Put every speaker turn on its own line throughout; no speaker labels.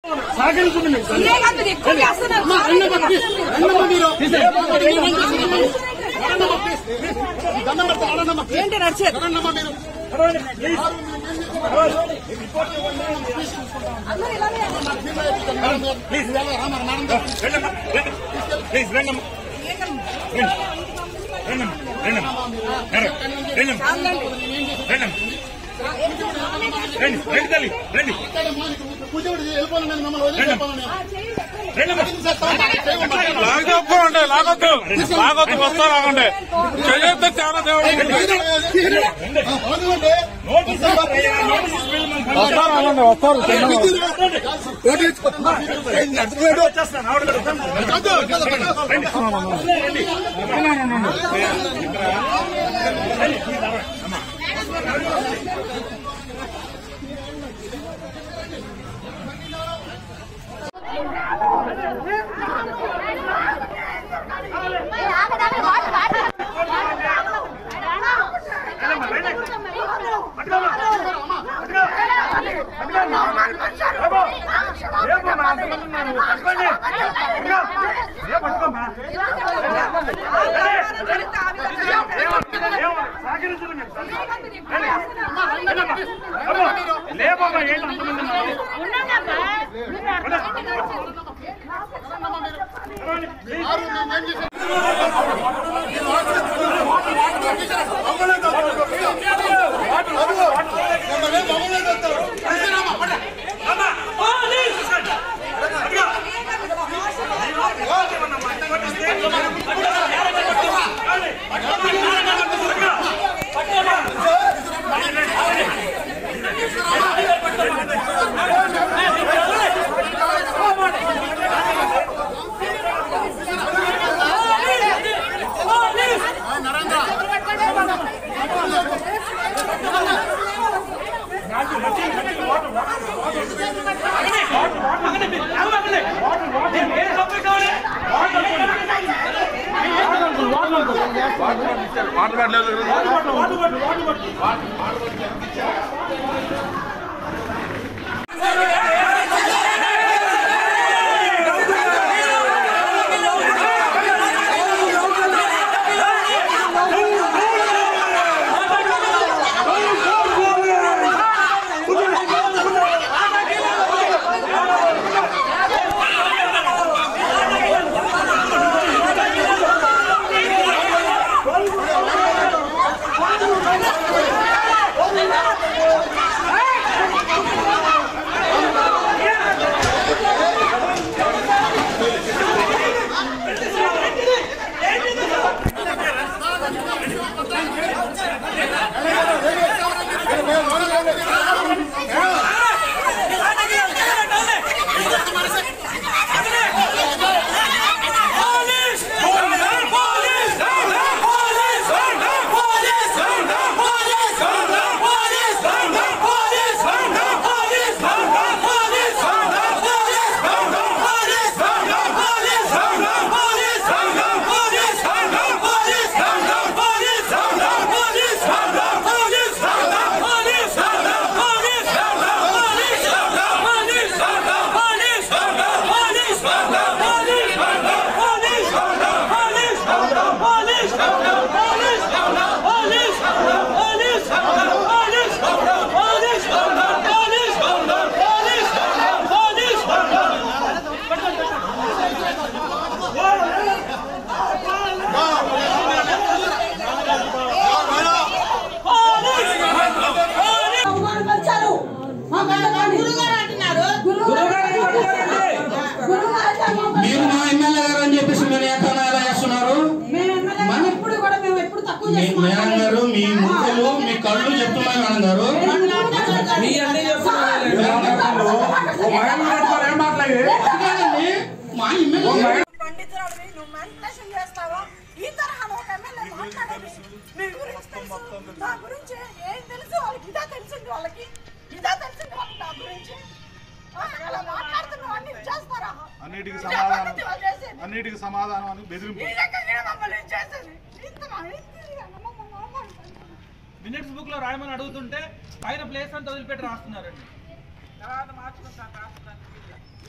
సహకరించండి మీరు సార్.
ఇదే కాదు, మీరు ఎక్కువ చేస్తున్నారు.
అమ్మా, రండమ్మా, ప్లీజ్. రండమ్మా మీరు. లేకపోతే నేనేం చేస్తానమ్మా? రండమ్మా, ప్లీజ్, ప్లీజ్. దండం పెడతా, రండమ్మా, ప్లీజ్.
ఏంటి నడిచేది
రండమ్మా మీరు.
అందరూ ఇలానే
ప్లీజ్, వెళ్ళరా, రామా, మేడం గారు.
రండమ్మా, రండి. ప్లీజ్ రండమ్మా రండి. రండమ్మా రండమ్మా రండి. రండమ్మా రండమ్మా రండి రండి తల్లి రండి
ఇక్కడమ్మా, నీకు పూజ కూడా చేయి, వెళ్ళిపోను నేను, మిమ్మల్ని వదిలేసి వెళ్ళిపోను నేను.
రండమ్మా
చేయమమ్మా.
లాగొద్దు లాగొద్దు లాగొద్దు వస్తా లాగండి చేయొద్దు చాలా దేవుడు
ఆ, వదలండి.
నోటీస్ ఇవ్వాలి అయ్యా, నోటీస్ ఇవ్వాలి మనం
వస్తా లాగండి వస్తారు
వచ్చేస్తున్నాను ఆవిడ కూడా వస్తాను.
కాదు, కాదు, కాదు.
రండి లేబమ్మా ఏంటి అంతమంది ఉన్నారు?
ఆరు, నేనేం చేశాను?
అవమానపరిచారు. మా మేడం గురుగారు అంటున్నారు. గురుగారు అయితే మమ్మల్ని-
మీరు మా ఎమ్మెల్యే గారు అని చెప్పేసి మీరు ఎక్కడ ఎలా చేస్తున్నారు
మేము ఎమ్మెల్యే ఎప్పుడు కూడా మేము ఎప్పుడు తక్కువ
మీ
చేసి
మేడం గారు మీ ముక్కలు మీ కళ్ళు చెప్తున్నాయి మేడం గారు కాదండి, మా ఎమ్మెల్యే
పండితురాలివి, నువ్వు manipulation చేస్తావా? ఈ తరహాలో ఒక ఎమ్మెల్యే మాట్లాడేది. మీ గురించి తెలుసు. నా గురించి ఏం తెలుసు వాళ్ళకి ఇదా తెలిసింది వాళ్ళకి ఇదా తెలిసింది వాళ్ళకి నా గురించి ఆ, అలా మాట్లాడుతున్నావు అన్ని చేస్తారా
అన్నిటికీ
ఇదే
సమాధానం
పద్ధతి వాళ్ళు చేసేది.
అన్నిటికీ సమాధానం అని బెదిరింపు
ఈ రకంగా మమ్మల్ని చేసేది ఇంత ఇంత మమ్మల్ని అవమానిస్తారు.
మినిట్స్ బుక్ లో రాయమని అడుగుతుంటే పైన ప్లేస్ అంతా వదిలిపెట్టి రాస్తున్నారండి తర్వాత మార్చుకుంటాను రాస్తున్నాను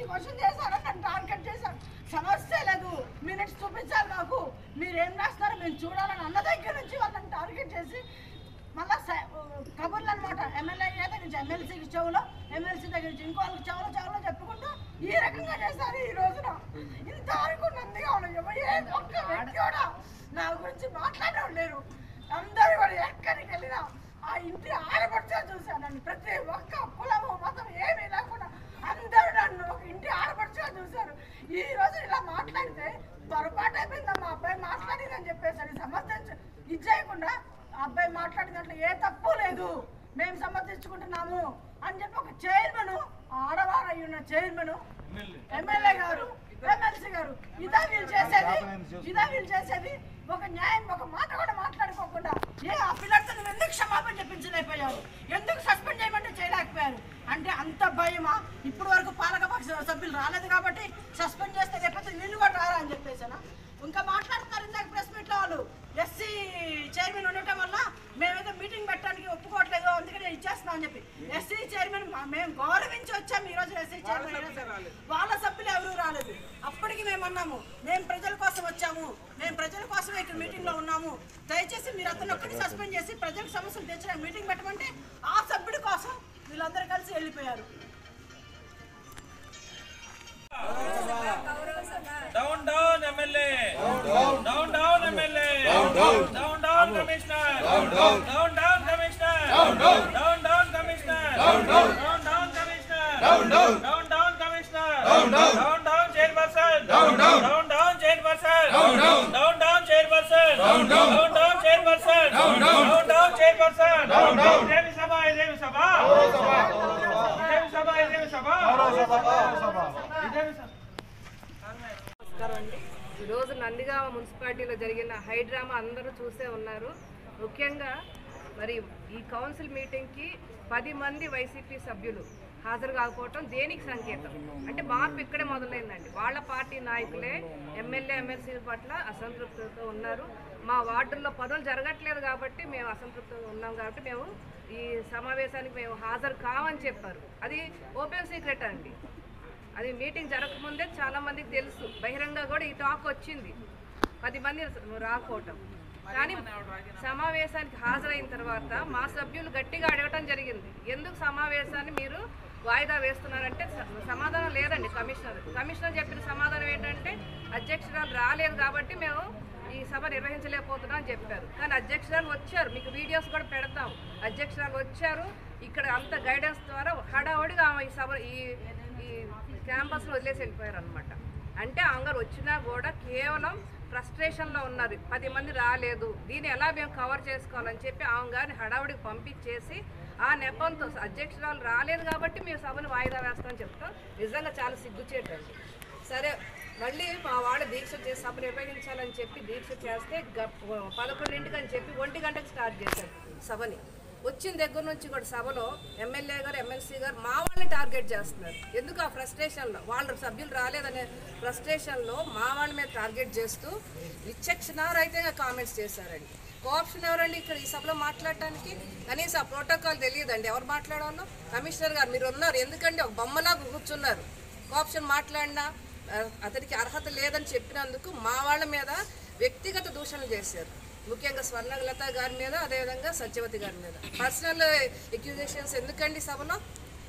క్వశ్చన్ చేశారు నన్ను టార్గెట్ చేశారు సమస్య లేదు మినిట్స్ చూపించాలి మాకు మీరు ఏం రాస్తారో మేము చూడాలని అన్న దగ్గర నుంచి వాళ్ళని టార్గెట్ చేసి మళ్ళా స- కబుర్లు అనమాట ఎమ్మెల్యే దగ్గర నుంచి ఎమ్మెల్సీకి చెవులో ఎమ్మెల్సీ దగ్గర నుంచి ఇంకో వాళ్ళకి చెవులో చెవులో చెప్పుకుంటూ ఈ రకంగా చేశారు ఈ రోజున ఇంత వరకు నందిగా ఉన్నాయి ఏ ఒక్క వ్యక్తి కూడా నా గురించి మాట్లాడడం లేరు అందరూ కూడా ఎక్కడికి వెళ్ళినా ఆ ఇంటి ఆడపడిచే చూశాను నన్ను ప్రతి ఒక్క కులము మతం ఏమీ లేకుండా అందరూ నన్ను ఒక ఇంటి ఆడపడిచే చూశారు ఈ రోజు ఇలా మాట్లాడితే పొరపాటు అయిపోయిందా మా అబ్బాయి మాట్లాడిందని చెప్పేసి సమర్థించ ఇది చేయకుండా ఆ అబ్బాయి మాట్లాడినట్లు ఏ తప్పు లేదు మేము సమర్థించుకుంటున్నాము అని చెప్పి ఒక చైర్మన్ ఆడవారు అయి ఉన్న చైర్మన్ ఎమ్మెల్యే గారు ఎమ్మెల్సీ గారు ఇదా వీళ్ళు చేసేది ఇదా వీళ్ళు చేసేది ఒక న్యాయం ఒక మాట కూడా మాట్లాడుకోకుండా ఏ ఆ పిల్లలతో నువ్వు ఎందుకు క్షమాపణ చెప్పించలేకపోయావు ఎందుకు సస్పెండ్ చేయమంటే చేయలేకపోయారు అంటే అంత భయమా ఇప్పుడు వరకు పాలకపక్ష సభ్యులు రాలేదు కాబట్టి సస్పెండ్ చేస్తే లేకపోతే వీళ్ళు కూడా రారా అని చెప్పేసానా ఇంకా మాట్లాడుతున్నారు ఇందాక ప్రెస్ మీట్ లో వాళ్ళు ఎస్సీ చైర్మన్ ఉండటం వల్ల మేమేదో మీటింగ్ పెట్టడానికి ఒప్పుకోవట్లేదు అందుకని ఇచ్చేస్తున్నాం అని చెప్పి ఎస్సీ చైర్మన్ మా- మేము గౌరవించి వచ్చాం ఈ రోజు ఎస్సీ చైర్మన్ వాళ్ళ సభ్యులు ఎవరు రాలేదు అప్పటికి మేము అన్నాము మేము ప్రజల కోసం వచ్చాము మేము ప్రజల కోసమే ఇక్కడ మీటింగ్ లో ఉన్నాము దయచేసి మీరు అతను ఒక్కటి సస్పెండ్ చేసి ప్రజలకు సమస్యలు తెచ్చడానికి మీటింగ్ పెట్టమంటే ఆ సభ్యుడి కోసం వీళ్ళందరూ కలిసి వెళ్ళిపోయారు
down down MLA down down MLA down down commissioner down down commissioner down down commissioner down down commissioner down down commissioner down down chairperson down down chairperson down down chairperson down down chairperson down down chairperson ఇదేమి సభ ఇదేమి సభ ఇదేమి సభ ఇదేమి సభ ఇదేమి సభ
నమస్కారం అండి ఈరోజు నందిగామ మున్సిపాలిటీలో జరిగిన హైడ్రామా అందరూ చూసే ఉన్నారు ముఖ్యంగా మరి ఈ కౌన్సిల్ మీటింగ్కి పది మంది వైసీపీ సభ్యులు హాజరు కాకపోవటం దేనికి సంకేతం అంటే మార్పు ఇక్కడే మొదలైందండి వాళ్ళ పార్టీ నాయకులే ఎమ్మెల్యే ఎమ్మెల్సీ పట్ల అసంతృప్తితో ఉన్నారు మా వార్డుల్లో పనులు జరగట్లేదు కాబట్టి మేము అసంతృప్తిగా ఉన్నాం కాబట్టి మేము ఈ సమావేశానికి మేము హాజరు కామని చెప్పారు అది ఓపెన్ సీక్రెట్ అండి అది మీటింగ్ జరగకముందే చాలా మందికి తెలుసు బహిరంగ కూడా ఈ టాక్ వచ్చింది పది మంది రాకపోవటం కానీ సమావేశానికి హాజరైన తర్వాత మా సభ్యులు గట్టిగా అడగటం జరిగింది ఎందుకు సమావేశాన్ని మీరు వాయిదా వేస్తున్నారంటే స- సమాధానం లేదండి కమిషనర్ కమిషనర్ చెప్పిన సమాధానం ఏంటంటే అధ్యక్షురాలు రాలేదు కాబట్టి మేము ఈ సభ నిర్వహించలేకపోతున్నాం అని చెప్పారు కానీ అధ్యక్షురాలు వచ్చారు మీకు వీడియోస్ కూడా పెడతాం అధ్యక్షురాలు వచ్చారు ఇక్కడ అంత గైడెన్స్ ద్వారా హడావుడిగా ఆమె ఈ సభ ఈ ఈ క్యాంపస్లో వదిలేసి వెళ్ళిపోయారు అనమాట అంటే ఆంగారు వచ్చినా కూడా కేవలం ఫ్రస్ట్రేషన్లో ఉన్నారు పది మంది రాలేదు దీన్ని ఎలా మేము కవర్ చేసుకోవాలని చెప్పి ఆమె గారిని హడావుడికి పంపించేసి ఆ నెపంతో అధ్యక్షురాలు రాలేదు కాబట్టి మేము సభను వాయిదా వేస్తామని చెప్తాం నిజంగా చాలా సిగ్గుచేటండి సరే మళ్ళీ మా వాళ్ళు దీక్ష చేసి సభ నిర్వహించాలని చెప్పి దీక్ష చేస్తే గ- పదకొండింటికి అని చెప్పి ఒంటి గంటకు స్టార్ట్ చేశారు సభని వచ్చిన దగ్గర నుంచి కూడా సభలో ఎమ్మెల్యే గారు ఎమ్మెల్సీ గారు మా వాళ్ళని టార్గెట్ చేస్తున్నారు ఎందుకు ఆ ఫ్రస్ట్రేషన్లో వాళ్ళ సభ్యులు రాలేదనే ఫ్రస్ట్రేషన్లో మా వాళ్ళ మీద టార్గెట్ చేస్తూ విచక్షణారహితంగా కామెంట్స్ చేశారండి కోఆప్షన్ ఎవరండి ఇక్కడ ఈ సభలో మాట్లాడటానికి కనీసం ఆ ప్రోటోకాల్ తెలియదండి ఎవరు మాట్లాడాలో కమిషనర్ గారు మీరు ఉన్నారు ఎందుకంటే ఒక బొమ్మలాగా కూర్చున్నారు కోఆప్షన్ మాట్లాడినా ఆ, అతనికి అర్హత లేదని చెప్పినందుకు మా వాళ్ళ మీద వ్యక్తిగత దూషణలు చేశారు ముఖ్యంగా స్వర్ణలత గారి మీద అదేవిధంగా సత్యవతి గారి మీద పర్సనల్ ఎక్యూజేషన్స్ ఎందుకండి సభలో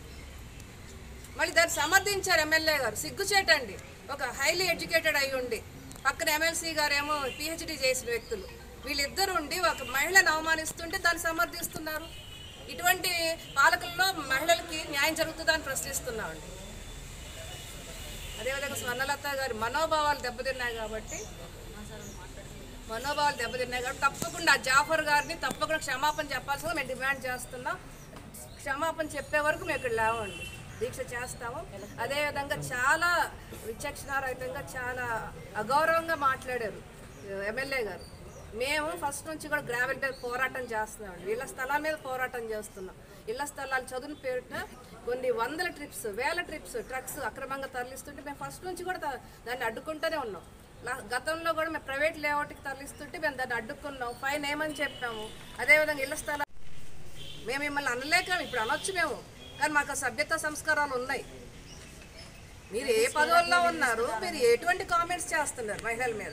మళ్ళీ దాన్ని సమర్థించారు ఎమ్మెల్యే గారు సిగ్గుచేటండి ఒక హైలీ ఎడ్యుకేటెడ్ అయి ఉండి పక్కన ఎమ్మెల్సీ గారు ఏమో పిహెచ్డి చేసిన వ్యక్తులు వీళ్ళిద్దరు ఉండి ఒక మహిళను అవమానిస్తుంటే దాన్ని సమర్థిస్తున్నారు ఇటువంటి పాలకుల్లో మహిళలకి న్యాయం జరుగుతుందని ప్రశ్నిస్తున్నామండి అదేవిధంగా స్వర్ణలత గారి మనోభావాలు దెబ్బతిన్నాయి కాబట్టి మనోభావాలు దెబ్బతిన్నాయి కాబట్టి తప్పకుండా ఆ జాఫర్ గారిని తప్పకుండా క్షమాపణ చెప్పాల్సిందిగా మేము డిమాండ్ చేస్తున్నాం క్షమాపణ చెప్పే వరకు మేము ఇక్కడ లేవండి దీక్ష చేస్తాము అదేవిధంగా చాలా విచక్షణారహితంగా చాలా అగౌరవంగా మాట్లాడారు ఎమ్మెల్యే గారు మేము ఫస్ట్ నుంచి కూడా గ్రావెల్ మీద పోరాటం చేస్తున్నామండి ఇళ్ల స్థలాల మీద పోరాటం చేస్తున్నాం ఇళ్ల స్థలాలు చదువుని పేరున కొన్ని వందల ట్రిప్స్ వేల ట్రిప్స్ ట్రక్స్ అక్రమంగా తరలిస్తుంటే మేము ఫస్ట్ నుంచి కూడా దా- దాన్ని అడ్డుకుంటూనే ఉన్నాం లా- గతంలో కూడా మేము ప్రైవేట్ లేఅవుట్కి తరలిస్తుంటే మేము దాన్ని అడ్డుకున్నాం ఫైన్ ఏమని చెప్పాము అదేవిధంగా ఇళ్ల స్థలాలు మేము మిమ్మల్ని అనలేక ఇప్పుడు అనొచ్చు మేము కానీ మాకు ఆ సభ్యత సంస్కారాలు ఉన్నాయి మీరు పదవుల్లో ఉన్నారు మీరు ఎటువంటి కామెంట్స్ చేస్తున్నారు మహిళల మీద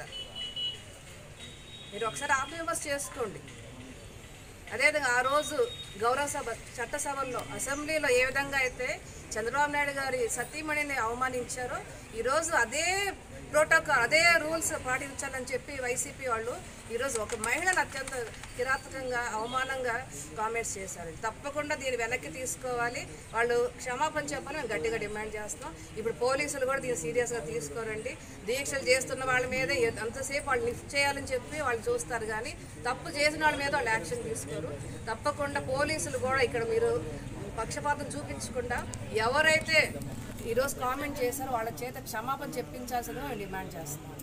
మీరు ఒకసారి ఆత్మవిమర్శ చేసుకోండి అదేవిధంగా ఆ రోజు గౌరవ సభ చట్టసభల్లో అసెంబ్లీలో ఏ విధంగా అయితే చంద్రబాబు నాయుడు గారి సతీమణిని అవమానించారో ఈరోజు అదే ప్రోటోకాల్ అదే రూల్స్ పాటించాలని చెప్పి వైసీపీ వాళ్ళు ఈరోజు ఒక మహిళను అత్యంత కిరాతకంగా అవమానంగా కామెంట్స్ చేశారు తప్పకుండా దీన్ని వెనక్కి తీసుకోవాలి వాళ్ళు క్షమాపణ చెప్పాలని మేము గట్టిగా డిమాండ్ చేస్తాం ఇప్పుడు పోలీసులు కూడా దీన్ని సీరియస్గా తీసుకోరండి దీక్షలు చేస్తున్న వాళ్ళ మీద ఎ- అంతసేపు వాళ్ళు లిఫ్ట్ చేయాలని చెప్పి వాళ్ళు చూస్తారు కానీ తప్పు చేసిన వాళ్ళ మీద వాళ్ళు యాక్షన్ తీసుకోరు తప్పకుండా పోలీసులు కూడా ఇక్కడ మీరు పక్షపాతం చూపించకుండా ఎవరైతే ఈరోజు కామెంట్ చేశారో వాళ్ళ చేత క్షమాపణ చెప్పించాల్సిందిగా మేము డిమాండ్ చేస్తాం